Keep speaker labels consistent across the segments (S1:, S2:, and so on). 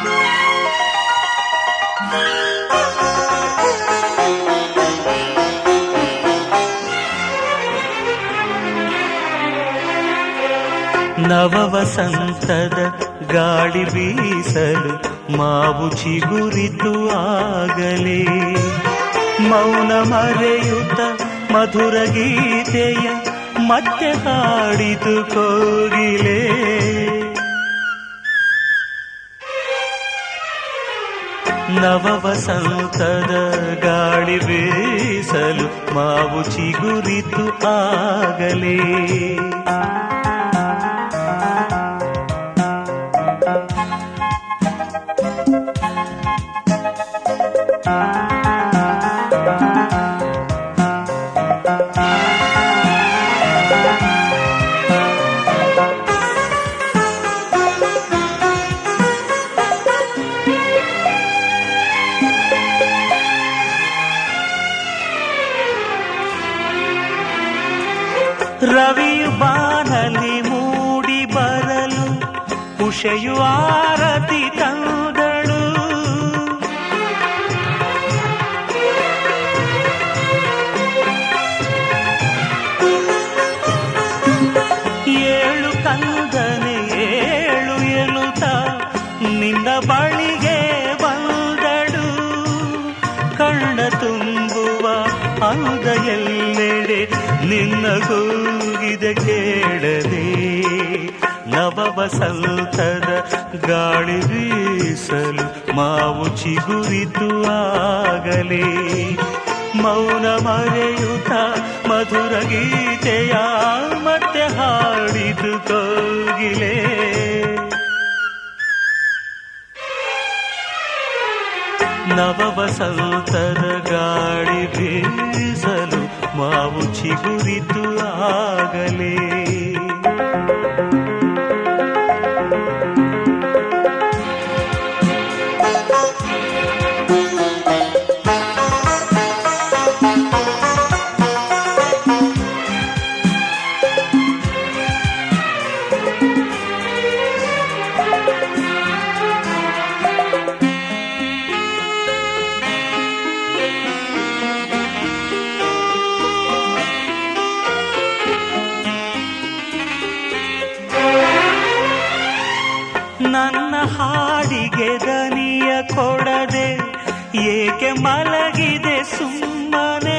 S1: ನವ ವಸಂತದ ಗಾಳಿ ಬೀಸಲು ಮಾವು ಚಿಗುರಿತು ಆಗಲೇ ಮೌನ ಮರೆಯುತ್ತ ಮಧುರ ಗೀತೆಯ ಮತ್ತೆ ಹಾಡಿತು ಕೋಗಿಲೆ ನವ ವಸಂತದ ಗಾಳಿ ಬೀಸಲು ಮಾವು ಚಿಗುರಿತು ಆಗಲೇ ರವಿಯು ಬಾನಲಿ ಮೂಡಿ ಬರಲು ಉಷೆಯು ಆರತಿ ತಂದಳು ಏಳು ಕಂದನೆ ಏಳು ಎನ್ನುತ್ತ ನಿನ್ನ ಬಳಿಗೆ ಬಂದಳು ಕಣ್ಣ ತುಂಬುವ ಅಂದ ಎಲ್ಲೆಡೆ ನಿನ್ನ ಕೂಗಿದ ಕೇಳದೆ ನವ ವಸಂತದ ಗಾಳಿ ಬೀಸಲು ಮಾವು ಚಿಗುರಿತು ಆಗಲೇ ಮೌನ ಮರೆಯುತ್ತ ಮಧುರ ಗೀತೆಯ ಮತ್ತೆ ಹಾಡಿದು ಕೋಗಿಲೆ ನವ ವಸಂತದ ಗಾಳಿ ಬೀಸಲು ಮಾವು ಚಿಗುರಿತು ಆಗಲೇ ನನ್ನ ಹಾಡಿಗೆ ದನಿಯ ಕೊಡದೆ ಏಕೆ ಮಲಗಿದೆ ಸುಮ್ಮನೆ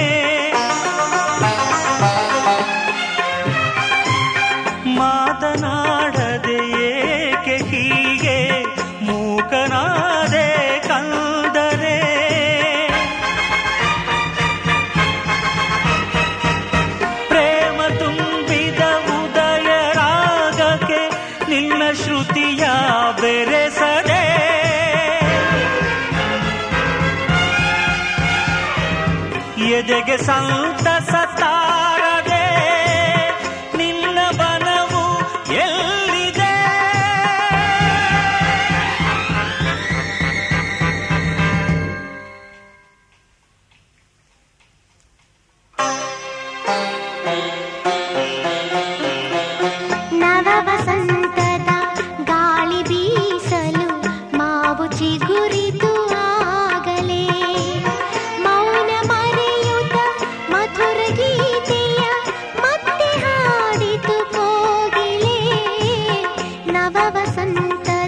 S1: ಮಾತನಾಡದೆ ಏಕೆ ಹೀಗೆ ಮೂಕನಾದೆ ಕಂದರೆ ಪ್ರೇಮ ತುಂಬಿದ ಉದಯ ರಾಗಕ್ಕೆ ನಿನ್ನ ಶ್ರುತಿಯ ಬೆರೆಸದೆ ಎದೆಗೆ ಸಂತಸ ತಾರದೆ ನಿನ್ನ ಬನವು ಎಲ್ಲಿದೆ
S2: ನವ ವಸಂತದ ಗಾಳಿ ಬೀಸಲು ಮಾವು ಚಿಗುರಿತು ಆಗಲೇ ಮೌನ ಮರೆಯುತ್ತ ಮಧುರ ಗೀತೆಯ ಮತ್ತೆ ಹಾಡಿತು ಕೋಗಿಲೆ ನವ ವಸಂತ